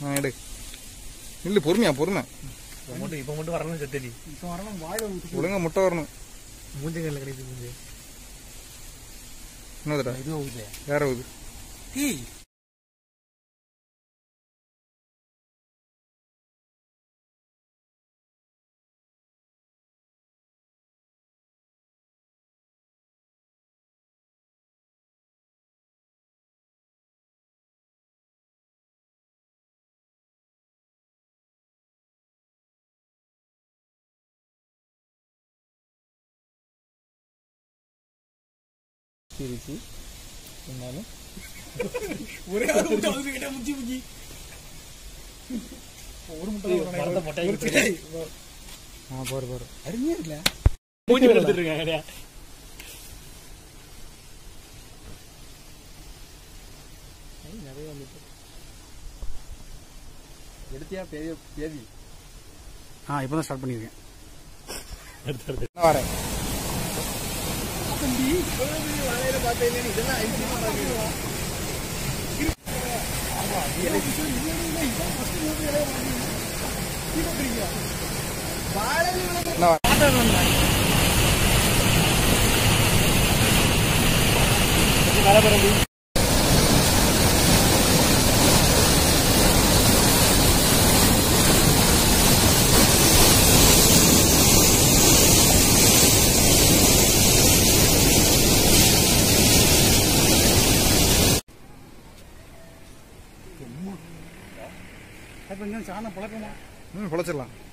ஆ எடு இல்லை பொறுமையா பொறுமை இப்போ மட்டும் இப்போ மட்டும் வரணும் செத்தடி இப்போ வரணும் வாயில ஊத்தி ஒழுங்கா முட்டை வரணும் மூஞ்சங்கல்ல கிடைக்குது மூஞ்சு என்னதுடா இது ஊத்து வேற ஊது டேய் சிரிச்சு இருந்தாலும் ஒரே ஒரு முட்டை வந்து கிட்ட முச்சி முச்சி ஒரு முட்டை தான் மரத்தை வரணும். மொட்டையாக்கி ஒரு டேய், ஆ பாரு பாரு அருமையா இருக்குல்ல மூஞ்சி எடுத்துட்டு இருக்காங்க கிடையா நிறைய வந்துட்டு எடுத்தியா பெரிய பேபி ஆ இப்போ தான் ஸ்டார்ட் பண்ணியிருக்கேன் அடுத்து அடுத்து நான் வரேன் வாழையில பார்த்தேன் இதெல்லாம் ஐசியமா பாக்குறோம் நான் வரேன் மேலே பிறகு அப்ப இன்னும் சாணம் பழக்கமா ம் பொழைச்சிடலாம்